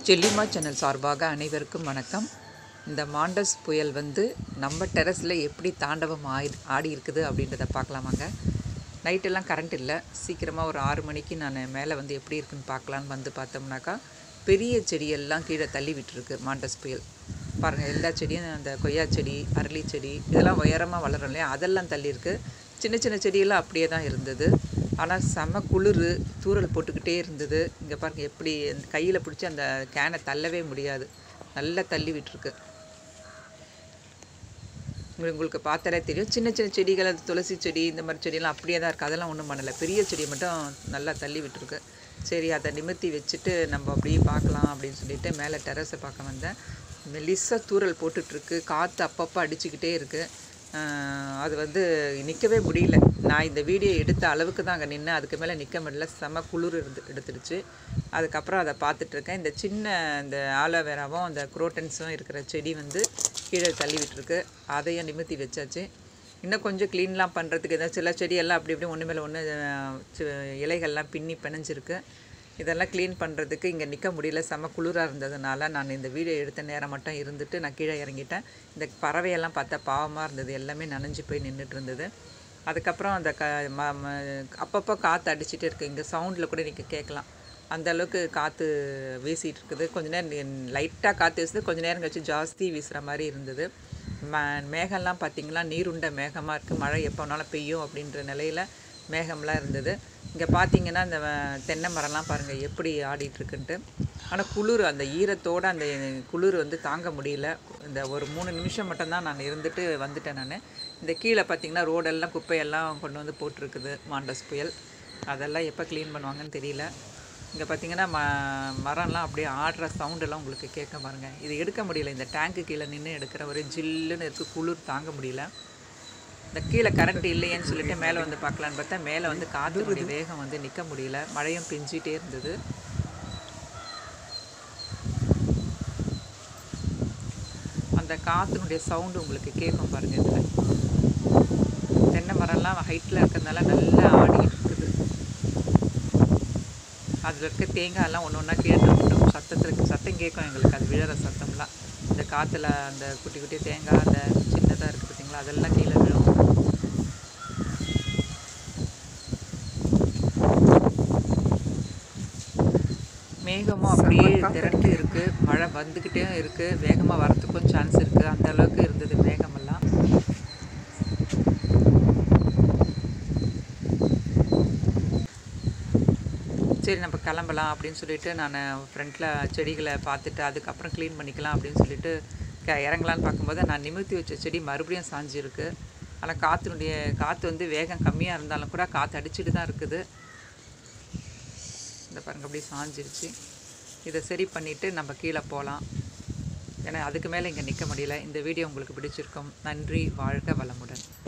ஜெல்லிமா channel சார்பாக அனைவருக்கும் வணக்கம் இந்த மாண்டஸ் புயல் வந்து நம்ம டெரஸில் எப்படி தாண்டவம் ஆடி ஆடி இருக்குது அப்படின்றத பார்க்கலாமாங்க நைட்டெல்லாம் கரண்ட் இல்லை சீக்கிரமாக ஒரு ஆறு மணிக்கு நான் மேலே வந்து எப்படி இருக்குன்னு பார்க்கலான்னு வந்து பார்த்தோம்னாக்கா பெரிய செடியெல்லாம் கீழே தள்ளி விட்டுருக்கு மாண்டஸ் புயல் பாருங்கள் எல்லா செடியும் அந்த கொய்யா செடி அரளி செடி இதெல்லாம் உயரமாக வளரும் இல்லையா அதெல்லாம் தள்ளியிருக்கு சின்ன சின்ன செடியெல்லாம் அப்படியே தான் இருந்தது ஆனால் செம குளிர் தூறல் போட்டுக்கிட்டே இருந்தது இங்கே பாருங்கள் எப்படி கையில் பிடிச்சி அந்த கேனை தள்ளவே முடியாது நல்லா தள்ளி விட்டுருக்கு உங்களுக்கு உங்களுக்கு பார்த்தாலே தெரியும் சின்ன சின்ன செடிகள் அது துளசி செடி இந்த மாதிரி செடியெல்லாம் அப்படியே தான் இருக்குது அதெல்லாம் ஒன்றும் பண்ணலை பெரிய செடியை மட்டும் நல்லா தள்ளி விட்டுருக்கு சரி அதை நிமிர்த்தி வச்சுட்டு நம்ம அப்படியே பார்க்கலாம் அப்படின்னு சொல்லிட்டு மேலே டெரஸை பார்க்க வந்தேன் மெலிசாக தூறல் போட்டுட்ருக்கு காற்று அப்பப்போ அடிச்சுக்கிட்டே இருக்குது அது வந்து நிற்கவே முடியல நான் இந்த வீடியோ எடுத்த அளவுக்கு தான் அங்கே நின்று அதுக்கு மேலே நிற்க முடியல செம குளிர் இருந்து எடுத்துடுச்சு அதுக்கப்புறம் அதை பார்த்துட்ருக்கேன் இந்த சின்ன இந்த ஆலோவேராவும் அந்த குரோட்டன்ஸும் இருக்கிற செடி வந்து கீழே தள்ளி விட்டுருக்கு அதையும் நிமிர்த்தி வச்சாச்சு இன்னும் கொஞ்சம் க்ளீன்லாம் பண்ணுறதுக்கு ஏதாவது சில செடியெல்லாம் அப்படி இப்படி ஒன்று மேலே ஒன்று இலைகள்லாம் பின்னி பிணைஞ்சிருக்கு இதெல்லாம் க்ளீன் பண்ணுறதுக்கு இங்கே நிற்க முடியல செம குளிராக இருந்ததுனால நான் இந்த வீடியோ எடுத்த நேரம் மட்டும் இருந்துட்டு நான் கீழே இறங்கிட்டேன் இந்த பறவையெல்லாம் பார்த்தா பாவமாக இருந்தது எல்லாமே நனைஞ்சு போய் நின்றுட்டு இருந்தது அதுக்கப்புறம் அந்த க ம ம அப்பப்போ காற்று அடிச்சிட்டே இருக்குது இங்கே சவுண்டில் கூட நீங்கள் கேட்கலாம் அந்த அளவுக்கு காற்று வீசிகிட்டு இருக்குது கொஞ்ச நேரம் லைட்டாக காற்று வீசுது கொஞ்ச நேரம் கழிச்சு ஜாஸ்தி வீசுகிற மாதிரி இருந்தது ம மேகம்லாம் பார்த்திங்களா நீருண்ட மேகமாக இருக்குது மழை எப்போ வேணாலும் பெய்யும் அப்படின்ற நிலையில் மேகம்லாம் இருந்தது இங்கே பார்த்தீங்கன்னா இந்த தென்னை மரம்லாம் பாருங்கள் எப்படி ஆடிட்டுருக்குன்ட்டு ஆனால் குளிர் அந்த ஈரத்தோடு அந்த குளிர் வந்து தாங்க முடியல இந்த ஒரு மூணு நிமிஷம் மட்டும்தான் நான் இருந்துட்டு வந்துட்டேன் நான் இந்த கீழே பார்த்தீங்கன்னா ரோடெல்லாம் குப்பையெல்லாம் கொண்டு வந்து போட்டிருக்குது மாண்டஸ் புயல் அதெல்லாம் எப்போ க்ளீன் பண்ணுவாங்கன்னு தெரியல இங்கே பார்த்தீங்கன்னா ம மரம்லாம் அப்படியே ஆடுற சவுண்டெல்லாம் உங்களுக்கு கேட்க பாருங்கள் இது எடுக்க முடியல இந்த டேங்க்கு கீழே நின்று எடுக்கிற ஒரு ஜில்லுன்னு இருக்குது குளிர் தாங்க முடியல இந்த கீழே கரண்ட் இல்லையேன்னு சொல்லிட்டு மேலே வந்து பார்க்கலான்னு பார்த்தா மேலே வந்து காற்றுடைய வேகம் வந்து நிற்க முடியல மழையும் பெஞ்சிட்டே இருந்தது அந்த காற்றுனுடைய சவுண்டு உங்களுக்கு கேட்கும் பாருங்கள் இதில் தென்னை மரம்லாம் ஹைட்டில் இருக்கிறதுனால நல்லா ஆடிட்டு இருக்குது அதில் இருக்க தேங்காயெல்லாம் ஒன்று ஒன்றா கீழே மட்டும் சத்தத்தில் சத்தம் கேட்கும் எங்களுக்கு அது விழுற சத்தம்லாம் இந்த காற்றுல அந்த குட்டி குட்டி தேங்காய் அந்த சின்னதாக இருக்குது பார்த்தீங்களா அதெல்லாம் கீழே விழும் மேகமும் அப்படியே திரண்டு இருக்குது மழை வந்துக்கிட்டே இருக்குது வேகமாக வரத்துக்கும் சான்ஸ் இருக்குது அந்த அளவுக்கு இருந்தது மேகமெல்லாம் சரி நம்ம கிளம்பலாம் அப்படின்னு சொல்லிட்டு நான் ஃப்ரண்ட்டில் செடிகளை பார்த்துட்டு அதுக்கப்புறம் க்ளீன் பண்ணிக்கலாம் அப்படின்னு சொல்லிட்டு க இறங்கலான்னு பார்க்கும்போது நான் நிமிர்த்தி வச்ச செடி மறுபடியும் சாஞ்சிருக்கு ஆனால் காற்றுனுடைய காற்று வந்து வேகம் கம்மியாக இருந்தாலும் கூட காற்று அடிச்சுட்டு தான் இருக்குது இந்த பாருங்கள் அப்படியே சாஞ்சிருச்சு இதை சரி பண்ணிவிட்டு நம்ம கீழே போகலாம் ஏன்னா அதுக்கு மேலே இங்கே நிற்க முடியல இந்த வீடியோ உங்களுக்கு பிடிச்சிருக்கும் நன்றி வாழ்க வளமுடன்